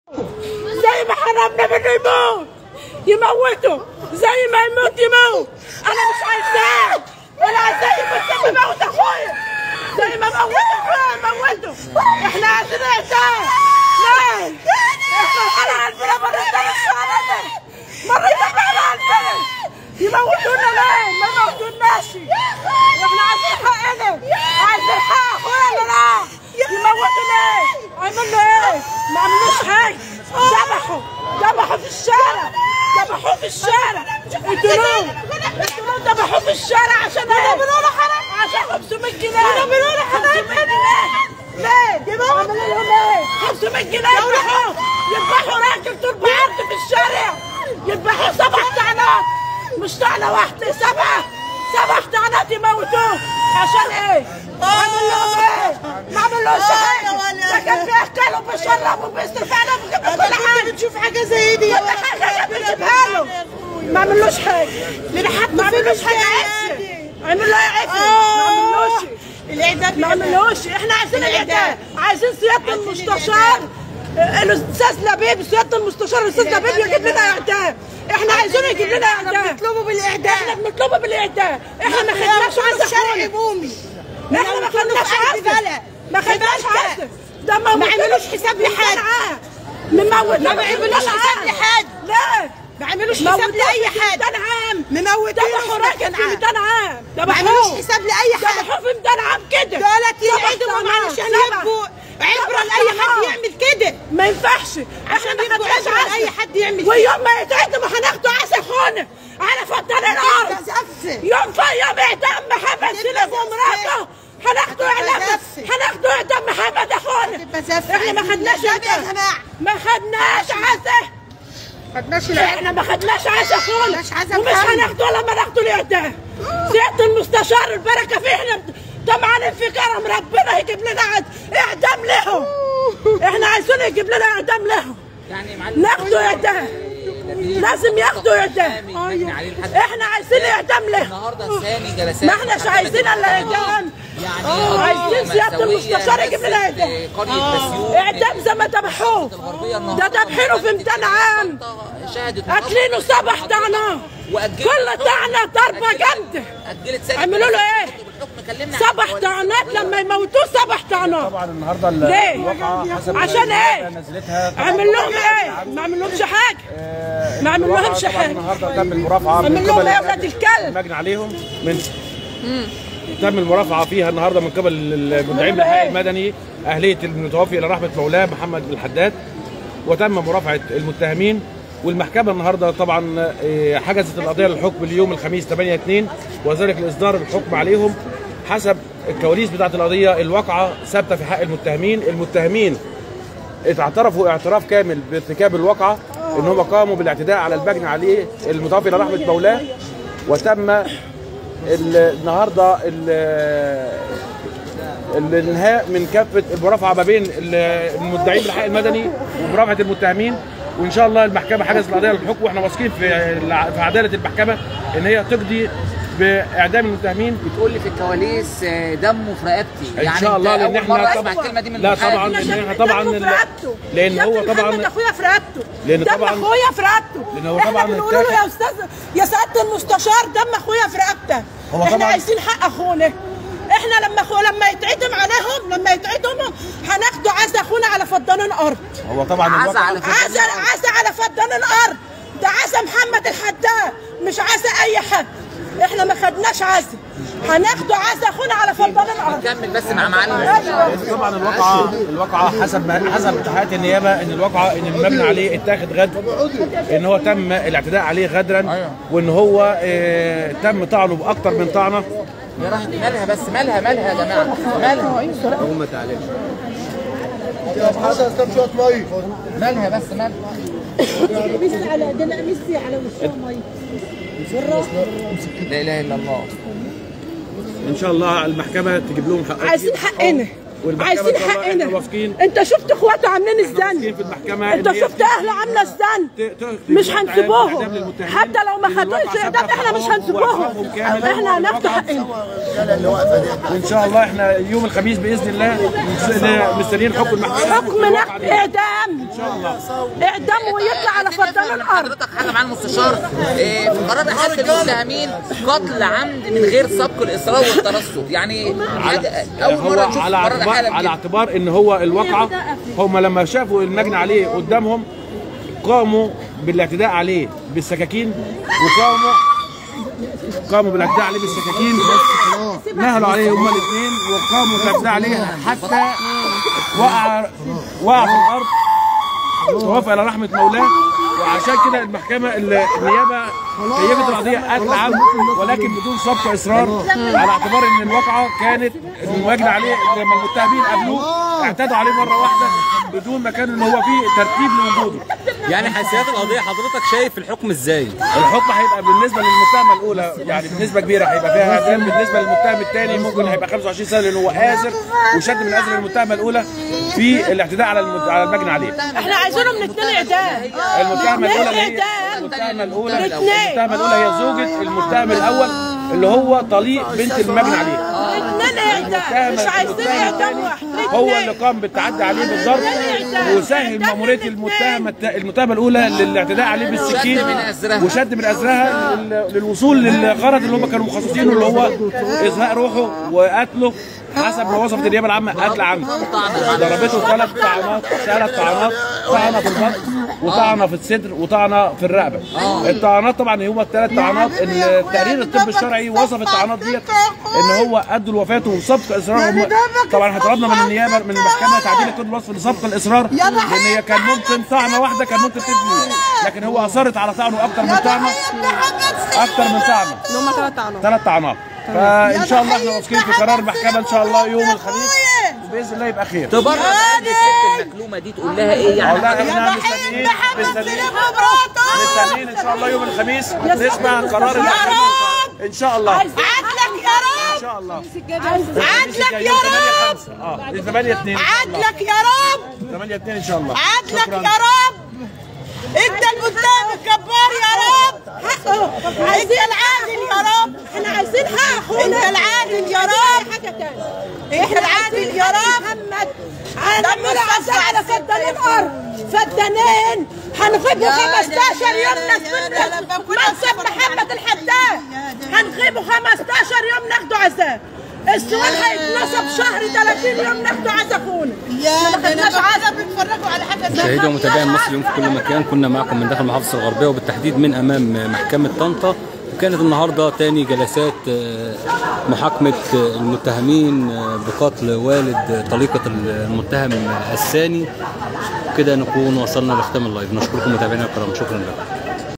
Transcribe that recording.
زي ما حرمنا منه يموت يموته زي ما يموت يموت انا مش عايزاه انا عايزاه يموت زي ما موت اخويا زي ما موت اخويا موته احنا عايزين اعدام ليه؟ احنا الحلقه عندنا مرتين الشهر مرتين على عندنا يموتونا ليه؟ ما يموتوناش احنا عايزين حقنا عايزين حق اخويا اللي راح يموتوا ليه؟ عملوا له ايه؟ ما عملوش حاجه ذبحوا ذبحوا في الشارع ذبحوه في الشارع اقتلوه اقتلوه ذبحوه في الشارع عشان ايه؟ بنقول حرام عشان 500 جنيه بنقول حرام ليه؟ عملوا لهم ايه؟ 500 جنيه يذبحوه يذبحوا راجل طول بعرض في الشارع يذبحوه سبع طعنات مش طعنه واحده سبعه سبع طعنات يموتوه عشان ايه؟ عمل لهم ايه؟ ما عملوش حاجه ده كان بياكل وبيشرب وبيصرف عليهم وجاب كل حاجه بتشوف حاجه زي دي كل حاجه كان بيجيبها له ما عملوش حاجه اللي ما حطوا عملوش فلوس حاجه حاجه عمل له عفن ما عملوش الاعدام ما عملوش احنا عايزين الاعدام عايزين سياده المستشار آه، الاستاذ لبيب سياده المستشار الاستاذ لبيب يجيب لنا اعدام احنا عايزين يجيب لنا اعدام بنطلبوا بالاعدام احنا بنطلبه بالاعدام احنا ما خدناش عزه شرعي خالص بومي احنا ما خدناش عزه ما خدناش عزه ده ما ما عملوش حساب لحد. مموت ما عملوش حساب لحد. لا ما عملوش حساب لاي حد 200 عام مموتين ذبحوا في راجل 200 في عام. 200 عام ما عملوش حساب لاي حد ذبحوه في 200 عام كده دولت سبع ينعدموا طعنات. علشان سبع. يبقوا عبره سبع لاي حد طعنات. يعمل كده ما ينفعش عشان احنا ما يبقوا خدناش عبره عزة. لاي حد يعمل كده ويوم ما يتعدموا هناخدوا عسى خونه على فضل الارض زفت. يوم في يوم اعدام محمد سليم ومراته هناخدوا اعدام زفت. هناخدوا اعدام محمد اخونا هتبقى زفت. احنا ما خدناش لا يا اعدام جماعة. ما خدناش عزه خدناش احنا ما خدناش عزه خالص خدناش عزا ومش محمد. هناخده لما ناخده الاعدام سياده المستشار البركه فيه احنا طمعانين في كرم ربنا يجيب لنا عز- اعدام لهم احنا عايزين يجيب لنا اعدام لهم يعني معلم ناخده اعدام لازم ياخدوا اعدام مجني عليه لحد احنا عايزين اعدام له النهارده ثاني جلسات ما احناش عايزين الا اعدام يعني عايزين سياده المستشار يجيب لنا اعدام قرية بسيوط اعدام زي ما ذبحوه الغربية ده ذابحينه في 200 عام شهدت اكلينه سبع طعنات كل طعنه ضربه جامده اجلت ثاني عملوا له ايه؟ بالحكم كلمنا سبع طعنات لما يموتوه سبع طعنات طبعا النهارده ليه؟ الواقعه حسب عشان ايه؟ نزلتها عمل لهم ايه؟ ما عمل لهمش حاجه آه، ما عمل الواقعة لهمش طبعاً حاجة. النهارده تم المرافعه عمل من لهم قبل ايه يا ولاد الكلب؟ المجني عليهم من تم المرافعه فيها النهارده من قبل المدعين عملوا بالحق إيه؟ المدني اهليه المتوفي الى رحمه مولاه محمد الحداد وتم مرافعه المتهمين والمحكمه النهارده طبعا آه، حجزت القضيه للحكم اليوم الخميس 8 2 وذلك لاصدار الحكم عليهم حسب الكواليس بتاعه القضيه الواقعه ثابته في حق المتهمين المتهمين اعترفوا اعتراف كامل بارتكاب الواقعه ان هم قاموا بالاعتداء على المجني عليه المتوفي الى رحمه مولاه وتم ال- النهارده ال- الانهاء من كافه المرافعه ما بين ال- المدعين بالحق المدني ومرافعه المتهمين وان شاء الله المحكمه حجزت القضيه للحكم واحنا واثقين في الع- في عداله المحكمه ان هي تقضي باعدام المتهمين بتقول لي في الكواليس آه، دمه في رقبتي إن شاء الله، أنت لأن أول إحنا مرة طبعاً- اسمع الكلمه دي من لا محامي. طبعاً. لأن إحنا طبعاً دمه في ال- رقبته لأن دم هو طبعاً- محمد اخويا في رقبته لأن دم طبعاً- اخويا في رقبته لأن هو احنا طبعاً بنقول له التاخد- يا استاذ يا سياده المستشار دم اخويا في رقبته هو احنا طبعاً- عايزين حق اخونا احنا لما خو... لما يتعدم عليهم لما يتعدموا هناخدوا عز اخونا على فدان الارض هو طبعا عزا الواقعة- على فدان عز عز على فدان الارض ده عز محمد الحداد مش عز اي حد احنا ما خدناش عز هناخدوا عز اخونا على فدان الارض كمل بس مع معلم ايوه طبعا الواقعه الواقعه حسب ما حسب تحقيقات النيابه ان الواقعه ان المبنى عليه اتاخد غدر ان هو تم الاعتداء عليه غدرا وان هو آه، تم طعنه باكثر من طعنه يا رحمة مالها بس مالها مالها يا جماعه مالها حسن كم شويه مي مالها بس مالها ميسي على ده لا ميسي على وشه ميه لا اله الا الله ان شاء الله المحكمه تجيب لهم حقهم عايزين حقنا والمحكمة عايزين إن شاء الله حقنا إحنا واثقين انت شفت اخواته عاملين واثقين الزن في المحكمة انت إن هي شفت اهله عامله الزن ت- ت- مش تدي إعدام هنسيبوهم للمتهمين. حتى لو ما لأن خدوش الواقع اعدام ثبت احنا مش حقهم هنسيبوهم وأسبابهم كامل احنا هناخد والواقع حقنا الرجاله اللي واقفه دي وان شاء الله احنا يوم الخميس باذن الله مس- مستنيين حكم المحكمه حكم الواقع نقد دي. اعدام ان شاء الله اعدام ويطلع على فضلان الارض حضرتك حاجه مع المستشار إيه، في قرار احاله المتهمين قتل عمد من غير سبق الاصرار والترصد يعني حاجه اول هو مره نشوف على قرار اعتبار احاله على كده. اعتبار ان هو الواقعه هم لما شافوا المجني عليه قدامهم قاموا بالاعتداء عليه بالسكاكين وقاموا قاموا بالاعتداء عليه بالسكاكين نهلوا عليه هما الاثنين وقاموا بالاعتداء عليه حتى وقع وقع في الارض ووافق على رحمه مولاه وعشان كده المحكمه النيابه خيبت القضيه قتل عمد ولكن بدون سبق اصرار على اعتبار ان الواقعه كانت المجني عليه لما المتهمين قابلوه اعتدوا عليه مره واحده بدون ما كان ان هو في ترتيب لوجوده يعني حيثيات القضيه حضرتك شايف الحكم ازاي؟ الحكم هيبقى بالنسبه للمتهمه الاولى يعني بنسبه كبيره هيبقى فيها اعدام بالنسبه للمتهم الثاني ممكن هيبقى 25 سنه لان هو آزر وشد من آزر المتهمه الاولى في الاعتداء على المت- على المجني عليه احنا عايزينهم من اتنين اعدام المتهمه الاولى اللي هي اعدام المتهمه الاولى الاثنين. المتهمه الاولى هي زوجة المتهم الاول اللي هو طليق بنت المجني عليه اتنين اعدام مش عايزين اعدام واحد هو الاتنين. اللي قام بالتعدي عليه بالضرب وسهل ماموريه المتهمه الت- المتهمه الاولى للاعتداء عليه بالسكين شد من أزرها. وشد من ازرها لل- للوصول للغرض اللي هم كانوا مخصصينه اللي هو ازهاء روحه وقتله حسب ما وصفت النيابه العامه قتل عمد ضربته ثلاث طعنات ثلاث طعنات طعنه في البطن وطعنه في الصدر وطعنه في الرقبه الطعنات طبعا هما الثلاث طعنات اللي تقرير الطب الشرعي وصف الطعنات ديت ان هو ادوا لوفاته وسبق اصرار هم طبعا احنا طلبنا من النيابه من المحكمه تعديل الكود الوصف لسبق الاصرار لان هي كان ممكن طعنه واحده كان ممكن تبني لكن هو اصرت على طعنه اكتر من طعنه اكتر من طعنه اللي هم ثلاث عناصر ثلاث طعنات فان شاء الله احنا واثقين في قرار المحكمه ان شاء الله يوم الخميس وباذن الله يبقى خير تبرر قلب الست المكلومه دي تقول لها ايه يعني والله احنا مستنيين مستنيين مستنيين ان شاء الله يوم الخميس نسمع قرار المحكمه ان شاء الله عدلك يا ان رب شاء الله عدلك يا يوم رب 8 5 اه 8 2 عدلك يا رب 8 2 ان شاء الله عدلك شكراً. يا رب انت المتهم الجبار يا رب حقه انت العادل يا رب احنا عايزين حق اخونا انت العادل يا رب حاجه تانية احنا العادل يا رب محمد عندنا عزاء على فدانين ارض فدانين هنغيبوا 15 يوم ناس منصب محمد الحداد هنغيبوا 15 يوم ناخدوا عزاء السؤال هيتنصب شهر 30 يوم ناخدوا عزاء اخونا يا ده انا عايزه بتفرجوا على حاجه زي مشاهدي ومتابعي مصر اليوم في كل مكان كنا معكم من داخل محافظه الغربيه وبالتحديد من امام محكمه طنطا وكانت النهارده تاني جلسات آه، محاكمه آه، المتهمين آه، بقتل والد طليقه المتهم الثاني كده نكون وصلنا لختام اللايف نشكركم متابعينا الكرام شكرا لكم